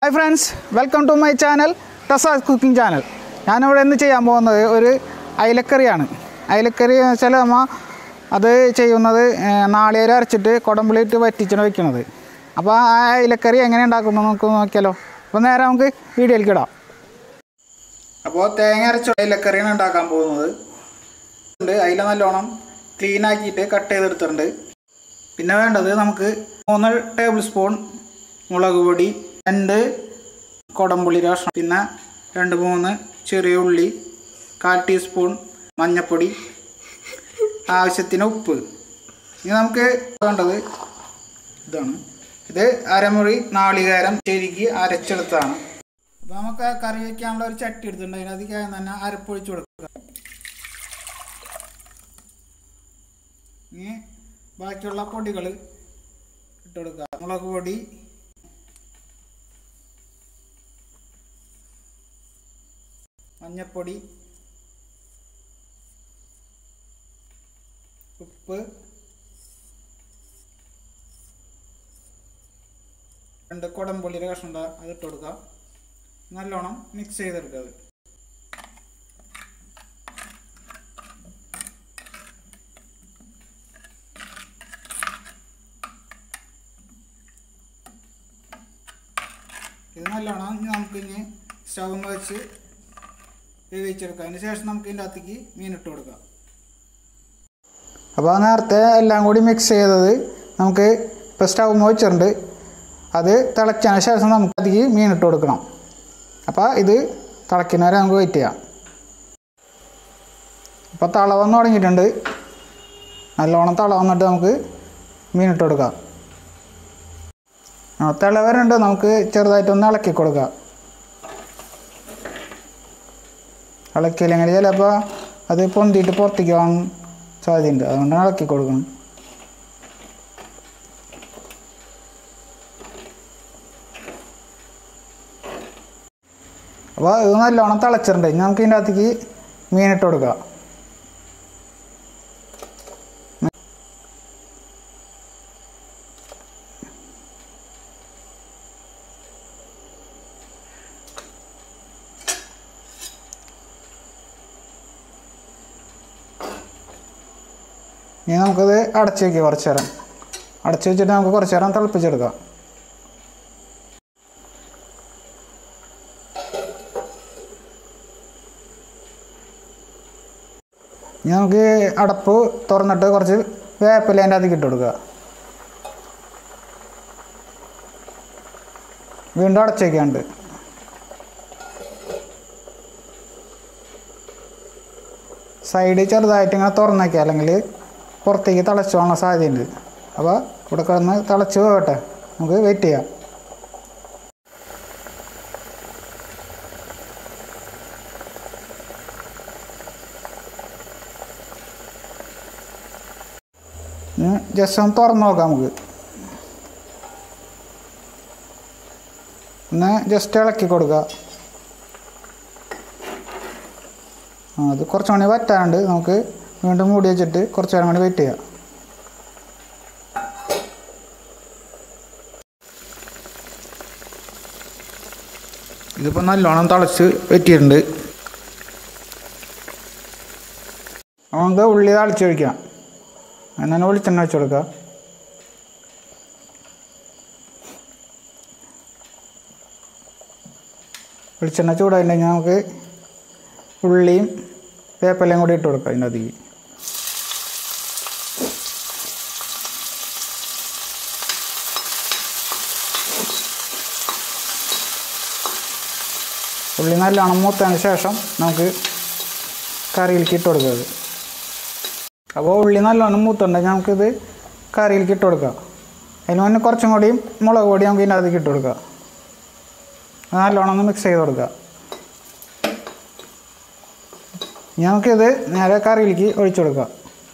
hi friends welcome to my channel ടസാസ് cooking channel ഞാനിവിടെ ഇന്ന് ചെയ്യാൻ പോകുന്നത് ഒരു അയലക്കറിയാണ് അയലക്കറി എന്ന് വെച്ചാൽ നമ്മ അത് ചെയ്യുന്നത് ഏഹ്, നാളികേരം അരച്ചിട്ട് കുടമ്പുളിയിട്ട് വറ്റിച്ചാണ് വെക്കുന്നത് അപ്പോൾ ആ അയലക്കറി എങ്ങനെ ഉണ്ടാക്കുന്നത് നമുക്ക് നോക്കിയാലോ അപ്പോൾ നേരെ നമുക്ക് വീഡിയോയിലേക്ക് ഇടാം അപ്പോൾ തേങ്ങ അരച്ച അയലക്കറിയാണ് ഉണ്ടാക്കാൻ പോകുന്നത് ഉണ്ട് അതിൽ നല്ലോണം ക്ലീൻ ആക്കിയിട്ട് കട്ട് ചെയ്തെടുത്തിട്ടുണ്ട് പിന്നെ വേണ്ടത് നമുക്ക് മൂന്ന് ടേബിൾ സ്പൂൺ മുളക് പൊടി രണ്ട് കുടംപുളി കഷ്ണം പിന്നെ രണ്ട് മൂന്ന് ചെറിയ ഉള്ളി കാൽ ടീസ്പൂൺ മഞ്ഞൾപ്പൊടി ആവശ്യത്തിന് ഉപ്പ് ഇനി നമുക്ക് വേണ്ടത് ഇതാണ് ഇത് അരമുറി നാളികേരം ശരിക്ക് അരച്ചെടുത്താണ് അപ്പോൾ നമുക്ക് ആ കറി വയ്ക്കാനുള്ള ഒരു ചട്ടി എടുത്തിട്ടുണ്ട് അതിനധികം തന്നെ അരപ്പൊഴിച്ച് കൊടുക്കുക ഇനി ബാക്കിയുള്ള പൊടികൾ ഇട്ടുകൊടുക്കുക മുളക് പൊടി മഞ്ഞപ്പൊടി ഉപ്പ് രണ്ട് കുടംപുള്ളിയുടെ കഷ്ണം ഉണ്ട് അത് ഇട്ട് കൊടുക്കുക നല്ലോണം മിക്സ് ചെയ്തെടുക്കുക അത് ഇത് നല്ലോണം ഇനി നമുക്ക് ഇനി സ്റ്റൗന്ന് വെച്ച് വേവിച്ചെടുക്കാം അതിന് ശേഷം നമുക്ക് ഇതിൻ്റെ അകത്തേക്ക് മീൻ ഇട്ട് കൊടുക്കാം അപ്പോൾ നേരത്തെ എല്ലാം കൂടി മിക്സ് ചെയ്തത് നമുക്ക് ഇപ്പോൾ സ്റ്റൗന്ന് വെച്ചിട്ടുണ്ട് അത് തിളച്ചതിന് ശേഷം നമുക്ക് അതിലേക്ക് മീൻ ഇട്ട് കൊടുക്കണം അപ്പോൾ ഇത് തിളയ്ക്കുന്ന വരെ നമുക്ക് വെയിറ്റ് ചെയ്യാം അപ്പോൾ തള വന്ന് തുടങ്ങിയിട്ടുണ്ട് നല്ലോണം തള വന്നിട്ട് നമുക്ക് മീൻ ഇട്ട് കൊടുക്കാം ആ തിള വരുന്നുണ്ട് നമുക്ക് ചെറുതായിട്ടൊന്ന് ഇളക്കി കൊടുക്കാം ഇളക്കിയില്ലെങ്കിൽ ചിലപ്പോൾ അത് പൊന്തിയിട്ട് പുറത്തേക്ക് പോകാൻ സാധ്യതയുണ്ട് അതുകൊണ്ടാണ് ഇളക്കി കൊടുക്കണം അപ്പോൾ ഇത് നല്ലോണം തിളച്ചിട്ടുണ്ട് ഇനി നമുക്ക് ഇതിൻ്റെ അകത്തേക്ക് മീനിട്ട് കൊടുക്കാം ഇനി നമുക്കത് അടച്ച് വയ്ക്കുക കുറച്ച് നേരം അടച്ച് വെച്ചിട്ട് നമുക്ക് കുറച്ച് നേരം തിളപ്പിച്ചെടുക്കാം ഇനി നമുക്ക് അടപ്പ് തുറന്നിട്ട് കുറച്ച് വേപ്പില അതിൻ്റെ അതിൽ ഇട്ട് കൊടുക്കുക വീണ്ടും അടച്ച് വയ്ക്കാണ്ട് സൈഡ് ചെറുതായിട്ട് ഇങ്ങനെ തുറന്ന് വയ്ക്കുക അല്ലെങ്കിൽ പുറത്തേക്ക് തിളച്ച് പോകാനുള്ള സാധ്യതയുണ്ട് അപ്പോൾ ഇവിടെ കിടന്ന് തിളച്ച് പോകട്ടെ നമുക്ക് വെയിറ്റ് ചെയ്യാം ജസ്റ്റ് ഒന്ന് തുറന്ന് നോക്കാം നമുക്ക് ഒന്ന് ജസ്റ്റ് ഇളക്കി കൊടുക്കുക ആ അത് കുറച്ച് മണി വറ്റാണ്ട് നമുക്ക് വീണ്ടും മൂടി വെച്ചിട്ട് കുറച്ച് നേരം കൂടി വെയിറ്റ് ചെയ്യാം ഇതിപ്പോൾ നല്ലോണം തിളച്ച് വെറ്റിയിട്ടുണ്ട് നമുക്ക് ഉള്ളി തളിച്ച് ഒഴിക്കാം അങ്ങനെ വെളിച്ചെണ്ണ വെച്ച് കൊടുക്കാം വെളിച്ചെണ്ണ ചൂടായിട്ടുണ്ടെങ്കിൽ നമുക്ക് ഉള്ളിയും വേപ്പിലയും കൂടി ഇട്ട് കൊടുക്കാം അതിൻ്റെ അതിലേക്ക് ഉള്ളി നല്ലോണം മൂത്തതിന് ശേഷം നമുക്ക് കറിയിലേക്ക് ഇട്ട് കൊടുക്കുക അത് അപ്പോൾ ഉള്ളി നല്ലോണം മൂത്തുണ്ടെങ്കിൽ നമുക്കിത് കറിയിലേക്ക് ഇട്ട് കൊടുക്കാം അതിന് മുന്നേ കുറച്ചും കൂടിയും മുളക് പൊടി നമുക്ക് ഇതിൻ്റെ അതിലേക്ക് ഇട്ട് കൊടുക്കാം അത് നല്ലോണം ഒന്ന് മിക്സ് ചെയ്ത് കൊടുക്കുക ഇനി നമുക്കിത് നേരെ കറിയിലേക്ക് ഒഴിച്ചു കൊടുക്കാം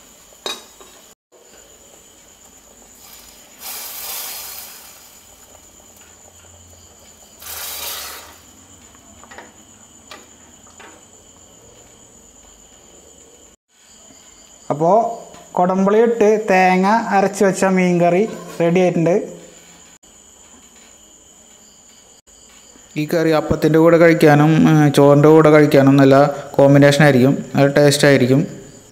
അപ്പോൾ കുടമ്പുളി ഇട്ട് തേങ്ങ അരച്ച് വെച്ച മീൻ കറി റെഡി ആയിട്ടുണ്ട് ഈ കറി അപ്പത്തിൻ്റെ കൂടെ കഴിക്കാനും ഏ, ചോറിൻ്റെ കൂടെ കഴിക്കാനും നല്ല കോമ്പിനേഷൻ ആയിരിക്കും നല്ല ടേസ്റ്റ് ആയിരിക്കും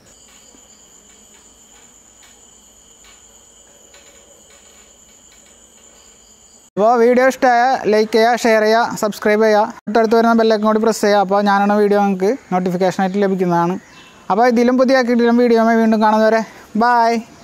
അപ്പോൾ വീഡിയോ ഇഷ്ടമായ ലൈക്ക് ചെയ്യുക ഷെയർ ചെയ്യുക സബ്സ്ക്രൈബ് ചെയ്യുക തൊട്ടടുത്ത് വരുന്ന ബെല്ലൈക്കൻ കൂടി പ്രസ് ചെയ്യുക അപ്പോൾ ഞാനാണ് വീഡിയോ നിങ്ങൾക്ക് നോട്ടിഫിക്കേഷനായിട്ട് ലഭിക്കുന്നതാണ് അപ്പോൾ ഇതിലും പുതിയ കിട്ടിലും വീഡിയോ വീണ്ടും കാണുന്നവരെ ബായ്